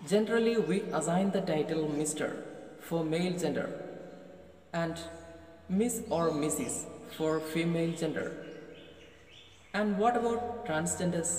Generally, we assign the title Mr. for male gender and Miss or Mrs. for female gender. And what about transgenders?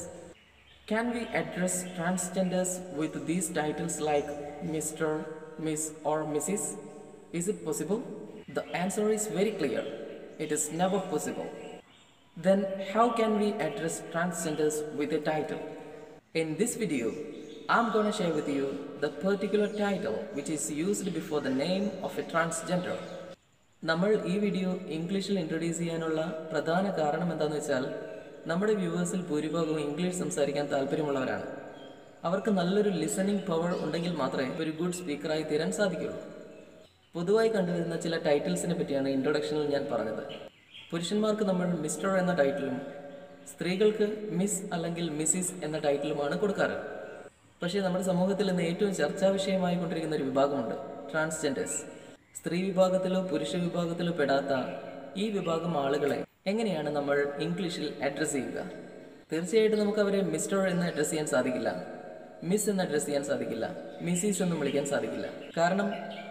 Can we address transgenders with these titles like Mr., Miss, or Mrs.? Is it possible? The answer is very clear. It is never possible. Then, how can we address transgenders with a title? In this video, I'm gonna share with you the particular title which is used before the name of a transgender. നമ്മൾ ഈ video ഇംഗ്ലീഷിൽ introduce ചെയ്യാനുള്ള പ്രധാന കാരണം എന്താണെന്ന് വെച്ചാൽ നമ്മുടെ വ്യൂവേഴ്സിൽ ഭൂരിഭാഗവും ഇംഗ്ലീഷ് സംസാരിക്കാൻ താല്പര്യമുള്ളവരാണ് അവർക്ക് നല്ലൊരു ലിസണിംഗ് പവർ ഉണ്ടെങ്കിൽ മാത്രമേ ഒരു ഗുഡ് സ്പീക്കറായി തീരാൻ സാധിക്കുള്ളൂ പൊതുവായി കണ്ടുവരുന്ന ചില ടൈറ്റിൽസിനെ പറ്റിയാണ് ഇൻട്രൊഡക്ഷനിൽ ഞാൻ പറഞ്ഞത് പുരുഷന്മാർക്ക് നമ്മൾ മിസ്റ്റർ എന്ന ടൈറ്റിലും സ്ത്രീകൾക്ക് മിസ് അല്ലെങ്കിൽ മിസ്സിസ് എന്ന ടൈറ്റിലുമാണ് കൊടുക്കാറ് പക്ഷേ നമ്മുടെ സമൂഹത്തിൽ ഇന്ന് ഏറ്റവും ചർച്ചാ വിഷയമായി കൊണ്ടിരിക്കുന്ന ഒരു വിഭാഗമുണ്ട് ട്രാൻസ്ജെൻഡേഴ്സ് സ്ത്രീ വിഭാഗത്തിലോ പുരുഷ വിഭാഗത്തിലോ പെടാത്ത ഈ വിഭാഗം ആളുകളെ എങ്ങനെയാണ് നമ്മൾ ഇംഗ്ലീഷിൽ അഡ്രസ്സ് ചെയ്യുക തീർച്ചയായിട്ടും നമുക്ക് അവരെ മിസ്റ്റർ എന്ന് അഡ്രസ്സ് ചെയ്യാൻ സാധിക്കില്ല മിസ് എന്ന് അഡ്രസ്സ് ചെയ്യാൻ സാധിക്കില്ല മിസ്സിസ് എന്നും വിളിക്കാൻ സാധിക്കില്ല കാരണം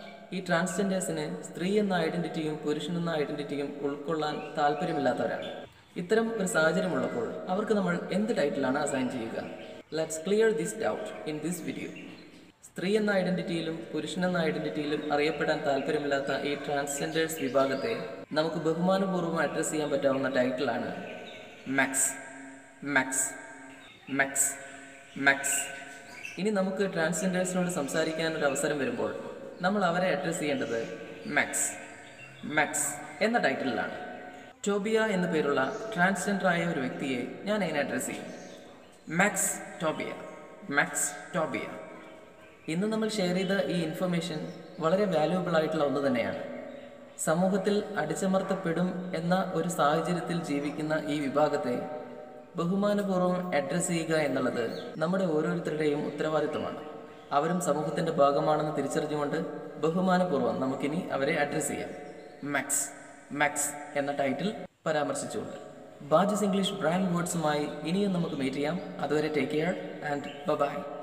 ഈ ട്രാൻസ്ജെൻഡേഴ്സിന് സ്ത്രീ എന്ന ഐഡന്റിറ്റിയും പുരുഷൻ എന്ന ഐഡന്റിറ്റിയും ഉൾക്കൊള്ളാൻ താല്പര്യമില്ലാത്തവരാണ് ഇത്തരം ഒരു സാഹചര്യമുള്ളപ്പോൾ അവർക്ക് നമ്മൾ എന്ത് ടൈറ്റിലാണ് അസൈൻ ചെയ്യുക let's clear this doubt in this video സ്ത്രീ എന്ന ഐഡന്റിറ്റിയിലും പുരുഷൻ എന്ന ഐഡന്റിറ്റിയിലും അറിയപ്പെടാൻ താല്പര്യമില്ലാത്ത ഈ ട്രാൻസ്ജെൻഡേഴ്സ് വിഭാഗത്തെ നമുക്ക് ബഹുമാനപൂർവ്വം അഡ്രസ്സ് ചെയ്യാൻ പറ്റാവുന്ന ടൈറ്റിലാണ് മാക്സ് മാക്സ് മാക്സ് മാക്സ് ഇനി നമുക്ക് ട്രാൻസ്ജെൻഡേഴ്സിനോട് സംസാരിക്കാൻ ഒരു അവസരം വരുമ്പോൾ നമ്മൾ അവരെ അഡ്രസ്സ് ചെയ്യേണ്ടത് മാക്സ് മാക്സ് എന്ന ടൈറ്റിലാണ് ടോബിയ എന്നു പേരുള്ള ട്രാൻസ്ജെൻഡറായ ഒരു വ്യക്തിയെ ഞാൻ എങ്ങനെ അഡ്രസ്സ് ചെയ്യും മാക്സ് ടോബിയ മാക്സ് ടോബിയ ഇന്ന് നമ്മൾ ഷെയർ ചെയ്ത ഈ ഇൻഫർമേഷൻ വളരെ വാല്യുബിൾ ആയിട്ടുള്ള ഒന്ന് തന്നെയാണ് സമൂഹത്തിൽ അടിച്ചമർത്തപ്പെടും എന്ന ഒരു സാഹചര്യത്തിൽ ജീവിക്കുന്ന ഈ വിഭാഗത്തെ ബഹുമാനപൂർവ്വം അഡ്രസ്സ് ചെയ്യുക എന്നുള്ളത് നമ്മുടെ ഓരോരുത്തരുടെയും ഉത്തരവാദിത്വമാണ് അവരും സമൂഹത്തിന്റെ ഭാഗമാണെന്ന് തിരിച്ചറിഞ്ഞുകൊണ്ട് ബഹുമാനപൂർവ്വം നമുക്കിനി അവരെ അഡ്രസ്സ് ചെയ്യാം മാക്സ് മാക്സ് എന്ന ടൈറ്റിൽ പരാമർശിച്ചുകൊണ്ട് ബാജസ് ഇംഗ്ലീഷ് ബ്രാൻഡ് വേർഡ്സുമായി ഇനിയും നമുക്ക് മീറ്റ് ചെയ്യാം അതുവരെ ടേക്ക് കെയർ ആൻഡ് ബൈ